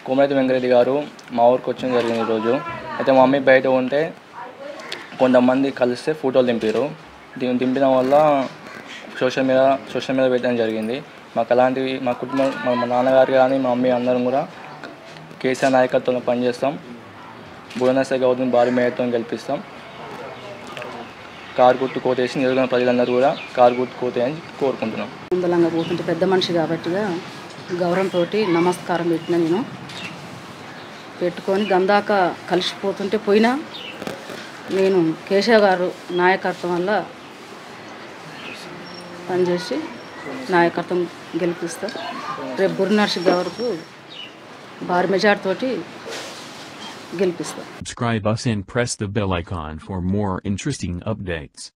కోమరెడ్డి వెంకరెడ్డి గారు మా ఊరికి వచ్చడం జరిగింది ఈరోజు అయితే మా మమ్మీ బయట ఉంటే కొంతమంది కలిస్తే ఫోటోలు దింపారు దీన్ని దింపడం వల్ల సోషల్ మీడియా సోషల్ మీడియా పెట్టడం జరిగింది మాకు అలాంటివి మా కుటుంబం మా మా నాన్నగారు కానీ మా మమ్మీ అందరం కూడా కేసీఆర్ నాయకత్వంలో పనిచేస్తాం భువనేశ్వర్ గౌతమ్ భారీ మేయర్తో గెలిపిస్తాం కారు గుర్తు కోటేసి నియోజకవర్గ ప్రజలందరూ కూడా కారు గుర్తు కోటేయని కోరుకుంటున్నాం ముందలంగా పోతుంటే పెద్ద మనిషి కాబట్టిగా గౌరవంతో నమస్కారం పెట్టిన నేను పెట్టుకొని గందాక కలిసిపోతుంటే పోయినా నేను కేశవ్ గారు నాయకత్వం వల్ల పనిచేసి నాయకత్వం గెలిపిస్తా రేపు బుర్నర్షి గారికి భారీ మెజార్టీ తోటి గెలిపిస్తా Subscribe us and press the bell icon for more interesting updates.